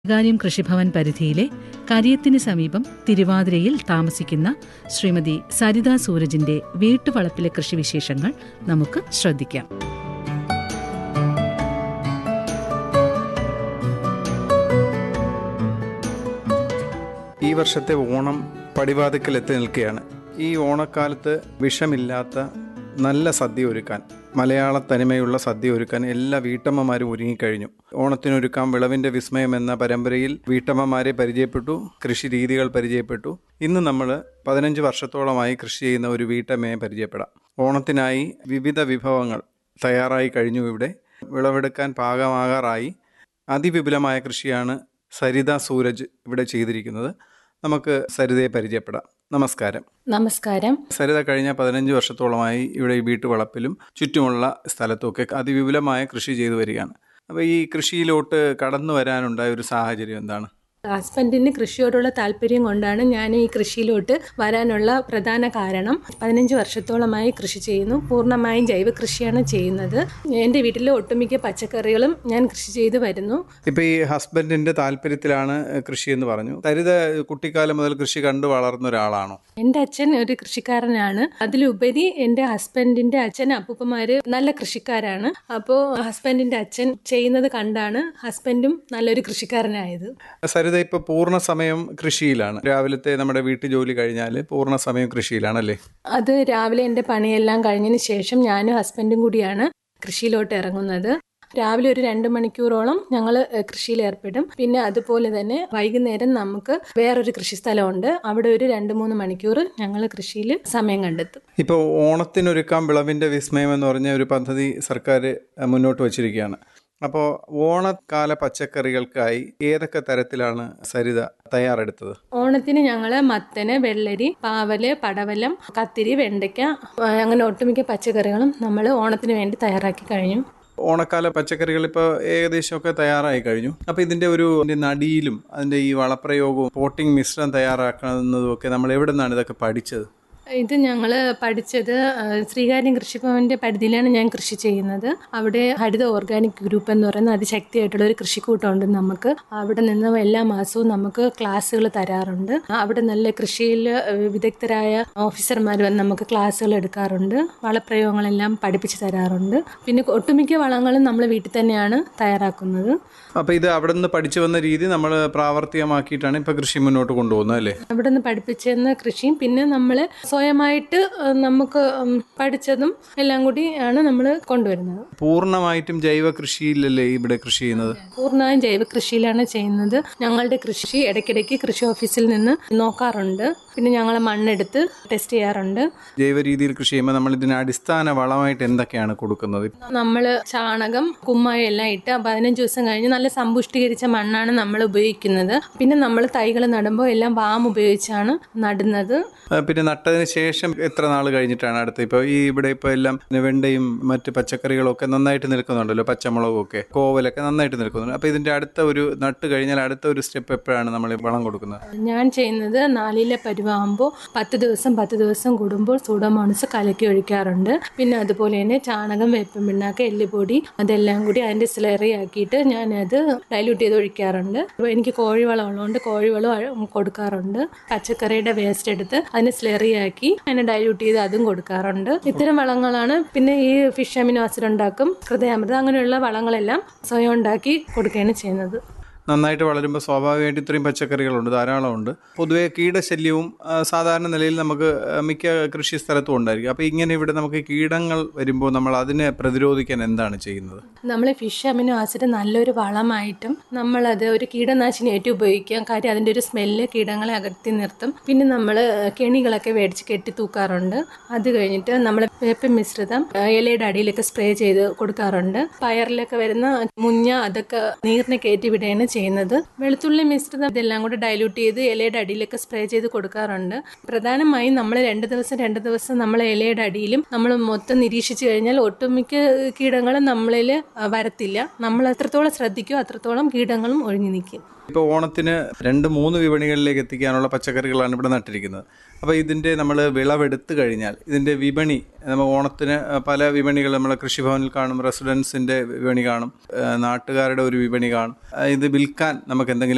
കാര്യം കൃഷിഭവൻ പരിധിയിലെ കരിയത്തിന് സമീപം തിരുവാതിരയിൽ താമസിക്കുന്ന ശ്രീമതി സരിത സൂരജിന്റെ വീട്ടുവളപ്പിലെ കൃഷിവിശേഷങ്ങൾ നമുക്ക് ശ്രദ്ധിക്കാം ഈ വർഷത്തെ ഓണം പടിവാതിക്കൽ എത്തി നിൽക്കുകയാണ് ഈ ഓണക്കാലത്ത് വിഷമില്ലാത്ത നല്ല സദ്യ ഒരുക്കാൻ മലയാള തനിമയുള്ള സദ്യ ഒരുക്കാൻ എല്ലാ വീട്ടമ്മമാരും ഒരുങ്ങിക്കഴിഞ്ഞു ഓണത്തിനൊരുക്കാം വിളവിൻ്റെ വിസ്മയം എന്ന പരമ്പരയിൽ വീട്ടമ്മമാരെ പരിചയപ്പെട്ടു കൃഷി രീതികൾ പരിചയപ്പെട്ടു ഇന്ന് നമ്മൾ പതിനഞ്ച് വർഷത്തോളമായി കൃഷി ചെയ്യുന്ന ഒരു വീട്ടമ്മയെ പരിചയപ്പെടാം ഓണത്തിനായി വിവിധ വിഭവങ്ങൾ തയ്യാറായി കഴിഞ്ഞു ഇവിടെ വിളവെടുക്കാൻ പാകമാകാറായി അതിവിപുലമായ കൃഷിയാണ് സരിത സൂരജ് ഇവിടെ ചെയ്തിരിക്കുന്നത് നമുക്ക് സരിതയെ പരിചയപ്പെടാം നമസ്കാരം നമസ്കാരം സരിത കഴിഞ്ഞ പതിനഞ്ച് വർഷത്തോളമായി ഇവിടെ ഈ വീട്ടുവളപ്പിലും ചുറ്റുമുള്ള സ്ഥലത്തുമൊക്കെ അതിവിപുലമായ കൃഷി ചെയ്തു വരികയാണ് അപ്പോൾ ഈ കൃഷിയിലോട്ട് കടന്നു വരാനുണ്ടായ ഒരു സാഹചര്യം എന്താണ് ഹസ്ബൻഡിന് കൃഷിയോടുള്ള താല്പര്യം കൊണ്ടാണ് ഞാൻ ഈ കൃഷിയിലോട്ട് വരാനുള്ള പ്രധാന കാരണം പതിനഞ്ച് വർഷത്തോളമായി കൃഷി ചെയ്യുന്നു പൂർണ്ണമായും ജൈവ കൃഷിയാണ് ചെയ്യുന്നത് എൻ്റെ വീട്ടിലെ ഒട്ടുമിക്ക പച്ചക്കറികളും ഞാൻ കൃഷി ചെയ്തു വരുന്നു ഇപ്പോൾ ഈ ഹസ്ബൻഡിൻ്റെ താല്പര്യത്തിലാണ് കൃഷി എന്ന് പറഞ്ഞു സരിത കുട്ടിക്കാലം മുതൽ കൃഷി കണ്ടു വളർന്ന ഒരാളാണോ എൻ്റെ അച്ഛൻ ഒരു കൃഷിക്കാരനാണ് അതിലുപരി എൻ്റെ ഹസ്ബൻഡിൻ്റെ അച്ഛൻ അപ്പൂപ്പന്മാര് നല്ല കൃഷിക്കാരാണ് അപ്പോൾ ഹസ്ബൻഡിൻ്റെ അച്ഛൻ ചെയ്യുന്നത് കണ്ടാണ് ഹസ്ബൻഡും നല്ലൊരു കൃഷിക്കാരനായത് സരിത ഇപ്പോൾ പൂർണ്ണ സമയം കൃഷിയിലാണ് രാവിലത്തെ നമ്മുടെ വീട്ടു ജോലി കഴിഞ്ഞാൽ പൂർണ്ണ സമയം കൃഷിയിലാണല്ലേ അത് രാവിലെ എൻ്റെ പണിയെല്ലാം കഴിഞ്ഞതിന് ശേഷം ഞാനും ഹസ്ബൻഡും കൂടിയാണ് കൃഷിയിലോട്ട് ഇറങ്ങുന്നത് രാവിലെ ഒരു രണ്ട് മണിക്കൂറോളം ഞങ്ങൾ കൃഷിയിൽ ഏർപ്പെടും പിന്നെ അതുപോലെ തന്നെ വൈകുന്നേരം നമുക്ക് വേറൊരു കൃഷിസ്ഥലമുണ്ട് അവിടെ ഒരു രണ്ട് മൂന്ന് മണിക്കൂർ ഞങ്ങൾ കൃഷിയിൽ സമയം കണ്ടെത്തും ഇപ്പോൾ ഓണത്തിനൊരുക്കാം വിളവിൻ്റെ വിസ്മയം എന്ന് പറഞ്ഞ ഒരു പദ്ധതി സർക്കാർ മുന്നോട്ട് വച്ചിരിക്കുകയാണ് അപ്പോൾ ഓണക്കാല പച്ചക്കറികൾക്കായി ഏതൊക്കെ തരത്തിലാണ് സരിത തയ്യാറെടുത്തത് ഓണത്തിന് ഞങ്ങൾ മത്തന് വെള്ളരി പാവല് പടവലം കത്തിരി വെണ്ടയ്ക്ക അങ്ങനെ ഒട്ടുമിക്ക പച്ചക്കറികളും നമ്മൾ ഓണത്തിന് വേണ്ടി തയ്യാറാക്കി കഴിഞ്ഞു ഓണക്കാല പച്ചക്കറികൾ ഇപ്പോൾ ഏകദേശമൊക്കെ തയ്യാറായി കഴിഞ്ഞു അപ്പോൾ ഇതിൻ്റെ ഒരു ഇതിൻ്റെ നടിയിലും അതിൻ്റെ ഈ വളപ്രയോഗവും പോട്ടിംഗ് മിശ്രം തയ്യാറാക്കുന്നതും ഒക്കെ നമ്മൾ എവിടെ നിന്നാണ് ഇതൊക്കെ പഠിച്ചത് ഇത് ഞങ്ങൾ പഠിച്ചത് ആ, ശ്രീകാര്യം കൃഷിഭവന്റെ പരിധിയിലാണ് ഞാൻ കൃഷി ചെയ്യുന്നത് അവിടെ ഹരിത ഓർഗാനിക് ഗ്രൂപ്പ് എന്ന് പറയുന്ന അതിശക്തിയായിട്ടുള്ള ഒരു കൃഷിക്കൂട്ടമുണ്ട് നമുക്ക് അവിടെ നിന്ന് എല്ലാ മാസവും നമുക്ക് ക്ലാസ്സുകൾ തരാറുണ്ട് അവിടെ നല്ല കൃഷിയിൽ വിദഗ്ധരായ ഓഫീസർമാർ വന്ന് നമുക്ക് ക്ലാസ്സുകൾ എടുക്കാറുണ്ട് വളപ്രയോഗങ്ങളെല്ലാം പഠിപ്പിച്ച് തരാറുണ്ട് പിന്നെ ഒട്ടുമിക്ക വളങ്ങളും നമ്മൾ വീട്ടിൽ തന്നെയാണ് തയ്യാറാക്കുന്നത് അപ്പോൾ ഇത് അവിടെ നിന്ന് പഠിച്ചു വന്ന രീതി നമ്മൾ പ്രാവർത്തികമാക്കിയിട്ടാണ് ഇപ്പോൾ കൃഷി മുന്നോട്ട് കൊണ്ടുപോകുന്നത് അല്ലേ അവിടെ നിന്ന് പഠിപ്പിച്ചെന്ന കൃഷിയും പിന്നെ നമ്മൾ സ്വയമായിട്ട് ആ, നമുക്ക് ഉം, പഠിച്ചതും എല്ലാം കൂടി ആണ് നമ്മൾ കൊണ്ടുവരുന്നത് പൂർണ്ണമായിട്ടും ജൈവ കൃഷിയിലല്ലേ ഇവിടെ കൃഷി ചെയ്യുന്നത് പൂർണ്ണമായും ജൈവ കൃഷിയിലാണ് ചെയ്യുന്നത് ഞങ്ങളുടെ കൃഷി ഇടയ്ക്കിടയ്ക്ക് കൃഷി ഓഫീസിൽ നിന്ന് നോക്കാറുണ്ട് പിന്നെ ഞങ്ങൾ മണ്ണെടുത്ത് ടെസ്റ്റ് ചെയ്യാറുണ്ട് ജൈവ രീതിയിൽ കൃഷി ചെയ്യുമ്പോൾ നമ്മൾ ഇതിന് അടിസ്ഥാന വളമായിട്ട് എന്തൊക്കെയാണ് കൊടുക്കുന്നത് നമ്മൾ ചാണകം കുമ്മായം എല്ലാം ഇട്ട് പതിനഞ്ച് ദിവസം കഴിഞ്ഞ് നല്ല സമ്പുഷ്ടീകരിച്ച മണ്ണാണ് നമ്മൾ ഉപയോഗിക്കുന്നത് പിന്നെ നമ്മൾ തൈകൾ നടുമ്പോൾ എല്ലാം വാം ഉപയോഗിച്ചാണ് നടുന്നത് ആ, പിന്നെ നട്ടതിന് ശേഷം എത്ര നാൾ കഴിഞ്ഞിട്ടാണ് അടുത്ത ഇപ്പോൾ ഈ ഇവിടെ ഇപ്പോൾ എല്ലാം വെണ്ടയും മറ്റ് പച്ചക്കറികളും ഒക്കെ നന്നായിട്ട് നിൽക്കുന്നുണ്ടല്ലോ പച്ചമുളകും ഒക്കെ കോവലൊക്കെ നന്നായിട്ട് നിൽക്കുന്നുണ്ട് അപ്പോൾ ഇതിൻ്റെ അടുത്ത ഒരു നട്ട് കഴിഞ്ഞാൽ അടുത്ത ഒരു സ്റ്റെപ്പ് എപ്പോഴാണ് നമ്മൾ ഈ വളം കൊടുക്കുന്നത് ഞാൻ ചെയ്യുന്നത് നാലിലെ പരുവാകുമ്പോൾ പത്ത് ദിവസം പത്ത് ദിവസം കൂടുമ്പോൾ സൂഡോമോണസ് കലക്കി ഒഴിക്കാറുണ്ട് പിന്നെ അതുപോലെ തന്നെ ചാണകം വേപ്പൻ പിണ്ണാക്ക് എല്ലുപൊടി അതെല്ലാം കൂടി അതിൻ്റെ സ്ലറി ആക്കിയിട്ട് ഞാനത് ഡൈല്യൂട്ട് ചെയ്ത് ഒഴിക്കാറുണ്ട് അപ്പോൾ എനിക്ക് കോഴിവളം ഉള്ളതുകൊണ്ട് കോഴിവളം അഴ- കൊടുക്കാറുണ്ട് പച്ചക്കറിയുടെ വേസ്റ്റ് എടുത്ത് അതിനെ സ്ലറി ആക്കി അതിനെ ഡൈല്യൂട്ട് ചെയ്ത് അതും കൊടുക്കാറുണ്ട് ഇത്തരം വളങ്ങളാണ് പിന്നെ ഈ ഫിഷ് അമിനോ ആസിഡ് ഉണ്ടാക്കും ഹൃദയാമൃതം അങ്ങനെയുള്ള വളങ്ങളെല്ലാം സ്വയം ഉണ്ടാക്കി കൊടുക്കുകയാണ് ചെയ്യുന്നത് നന്നായിട്ട് വളരുമ്പോൾ സ്വാഭാവികമായിട്ട് ഇത്രയും പച്ചക്കറികളുണ്ട് ധാരാളമുണ്ട് പൊതുവേ കീടശല്യവും ആ, സാധാരണ നിലയിൽ നമുക്ക് ആ, മിക്ക കൃഷി സ്ഥലത്തും ഉണ്ടായിരിക്കും അപ്പോൾ ഇങ്ങനെ ഇവിടെ നമുക്ക് കീടങ്ങൾ വരുമ്പോൾ നമ്മൾ അതിനെ പ്രതിരോധിക്കാൻ എന്താണ് ചെയ്യുന്നത് നമ്മൾ ഫിഷ് അമിനോ ആസിഡ് നല്ലൊരു വളമായിട്ടും നമ്മളത് ഒരു കീടനാശിനിയായിട്ട് ഉപയോഗിക്കാം കാര്യം അതിൻ്റെ ഒരു സ്മെല്ല് കീടങ്ങളെ അകറ്റി നിർത്തും പിന്നെ നമ്മൾ കെണികളൊക്കെ മേടിച്ച് കെട്ടി തൂക്കാറുണ്ട് അത് കഴിഞ്ഞിട്ട് നമ്മൾ വേപ്പ മിശ്രിതം ആ, ഇലയുടെ അടിയിലൊക്കെ സ്പ്രേ ചെയ്ത് കൊടുക്കാറുണ്ട് പയറിലൊക്കെ വരുന്ന മുഞ്ഞ അതൊക്കെ നീറിനെ കയറ്റി വിടുകയാണ് ചെയ്യുന്നത് വെളുത്തുള്ളി മിശ്രിതം ഇതെല്ലാം കൂടെ ഡൈല്യൂട്ട് ചെയ്ത് ഇലയുടെ അടിയിലൊക്കെ സ്പ്രേ ചെയ്ത് കൊടുക്കാറുണ്ട് പ്രധാനമായും നമ്മൾ രണ്ട് ദിവസം രണ്ട് ദിവസം നമ്മൾ ഇലയുടെ അടിയിലും നമ്മൾ മൊത്തം നിരീക്ഷിച്ചു കഴിഞ്ഞാൽ ഒട്ടുമിക്ക കീടങ്ങളും നമ്മളിൽ വരത്തില്ല നമ്മൾ എത്രത്തോളം ശ്രദ്ധിക്കുമോ അത്രത്തോളം കീടങ്ങളും ഒഴിഞ്ഞു നിൽക്കും ഇപ്പോൾ ഓണത്തിന് രണ്ട് മൂന്ന് വിപണികളിലേക്ക് എത്തിക്കാനുള്ള പച്ചക്കറികളാണ് ഇവിടെ നട്ടിരിക്കുന്നത് അപ്പോൾ ഇതിൻ്റെ നമ്മൾ വിളവെടുത്ത് കഴിഞ്ഞാൽ ഇതിൻ്റെ വിപണി നമ്മൾ ഓണത്തിന് പല വിപണികൾ നമ്മളെ കൃഷിഭവനിൽ കാണും റെസിഡൻസിൻ്റെ വിപണി കാണും ആ, നാട്ടുകാരുടെ ഒരു വിപണി കാണും ആ, ഇത് വിൽക്കാൻ നമുക്ക് എന്തെങ്കിലും